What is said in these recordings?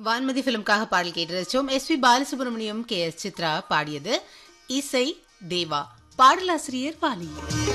வான்மதி ஃபிலிம்காக பாடல் கேட்டு ரசிச்சோம் S P Balasubrahmanyam K S Chithra பாடியது இசை தேவா பாடலாசிரியர் வாலி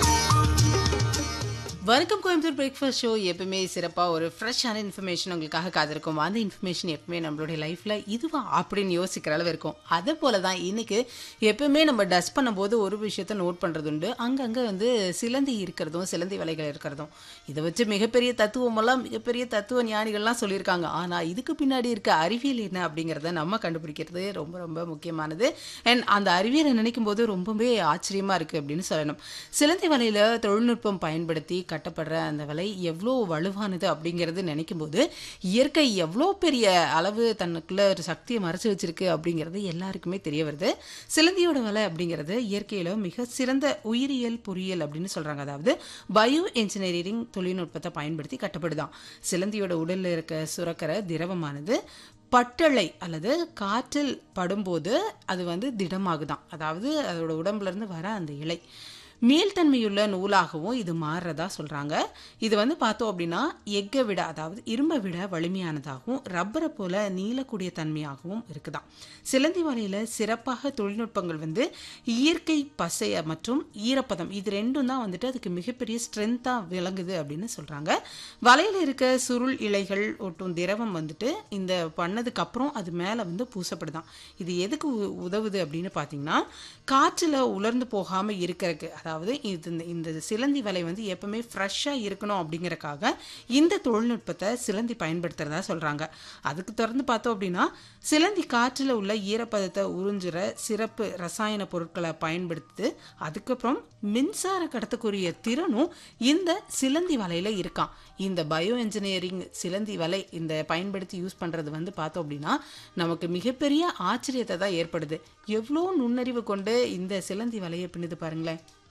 வணக்கம் கோயம்புத்தூர் பிரேக்ஃபாஸ்ட் ஷோ எப்பவுமே சிறப்பாக ஒரு ஃப்ரெஷ்ஷான இன்ஃபர்மேஷன் உங்களுக்காக காத்திருக்கும் அந்த இன்ஃபர்மேஷன் எப்பவுமே நம்மளுடைய லைஃப்பில் இதுவா அப்படின்னு யோசிக்கிற அளவு இருக்கும் அதே போல தான் இன்னைக்கு எப்பவுமே நம்ம டஸ்ட் பண்ணும்போது ஒரு விஷயத்த நோட் பண்ணுறது உண்டு அங்கங்கே வந்து சிலந்தி இருக்கிறதும் சிலந்தி வலைகள் இருக்கிறதும் இதை வச்சு மிகப்பெரிய தத்துவமெல்லாம் மிகப்பெரிய தத்துவ ஞானிகள்லாம் சொல்லியிருக்காங்க ஆனால் இதுக்கு பின்னாடி இருக்க அறிவியல் என்ன அப்படிங்கிறத நம்ம கண்டுபிடிக்கிறது ரொம்ப ரொம்ப முக்கியமானது அண்ட் அந்த அறிவியலை நினைக்கும் போது ரொம்பவே ஆச்சரியமாக இருக்குது அப்படின்னு சொல்லணும் சிலந்தி வலையில் தொழில்நுட்பம் பயன்படுத்தி கட்டப்படுற அந்த வலை எவ்வளோ வலுவானது அப்படிங்கிறது நினைக்கும் போது இயற்கை எவ்வளோ பெரிய அளவு தன்னுக்குள்ள ஒரு சக்தியை மறைச்சு வச்சிருக்கு அப்படிங்கிறது எல்லாருக்குமே தெரிய வருது சிலந்தியோட வலை அப்படிங்கிறது இயற்கையில் மிக சிறந்த உயிரியல் பொறியியல் அப்படின்னு சொல்கிறாங்க அதாவது பயோ என்ஜினியரிங் தொழில்நுட்பத்தை பயன்படுத்தி கட்டப்படுதான் சிலந்தியோட உடலில் இருக்க சுரக்கிற திரவமானது பட்டளை அல்லது காற்றில் படும்போது அது வந்து திடமாகுதான் அதாவது அதோட உடம்புல இருந்து வர அந்த இலை மீள்தன்மையுள்ள நூலாகவும் இது மாறுறதா சொல்கிறாங்க இது வந்து பார்த்தோம் அப்படின்னா எக்கை விட அதாவது இரும்பை விட வலிமையானதாகவும் ரப்பரை போல நீளக்கூடிய தன்மையாகவும் இருக்குதாம் சிலந்தி வலையில் சிறப்பாக தொழில்நுட்பங்கள் வந்து இயற்கை பசை மற்றும் ஈரப்பதம் இது ரெண்டும் தான் வந்துட்டு அதுக்கு மிகப்பெரிய ஸ்ட்ரென்த்தாக விளங்குது அப்படின்னு சொல்கிறாங்க வலையில் இருக்க சுருள் இலைகள் ஒட்டும் திரவம் வந்துட்டு இந்த பண்ணதுக்கு அப்புறம் அது மேலே வந்து பூசப்படுதான் இது எதுக்கு உ- உதவுது அப்படின்னு பார்த்தீங்கன்னா காற்றில் உலர்ந்து போகாமல் இருக்கிறதுக்கு அதாவது இது இந்த- இந்த சிலந்தி வலை வந்து எப்பவுமே ஃப்ரெஷ்ஷாக இருக்கணும் அப்படிங்கறக்காக இந்த தொழில்நுட்பத்தை சிலந்தி பயன்படுத்துறதா சொல்கிறாங்க அதுக்கு தொடர்ந்து பார்த்தோம் அப்படின்னா சிலந்தி காற்றில் உள்ள ஈரப்பதத்தை உறிஞ்சுற சிறப்பு ரசாயன பொருட்களை பயன்படுத்து அதுக்கப்புறம் மின்சார கடத்தக்கூடிய திறனும் இந்த சிலந்தி வலையில இருக்கான் இந்த பயோ இன்ஜினியரிங் சிலந்தி வலை இந்த பயன்படுத்தி யூஸ் பண்றது வந்து பார்த்தோம் அப்படின்னா நமக்கு மிகப்பெரிய ஆச்சரியத்தை தான் ஏற்படுது எவ்வளோ நுண்ணறிவு கொண்டு இந்த சிலந்தி வலையை பின்னுது பாருங்களேன்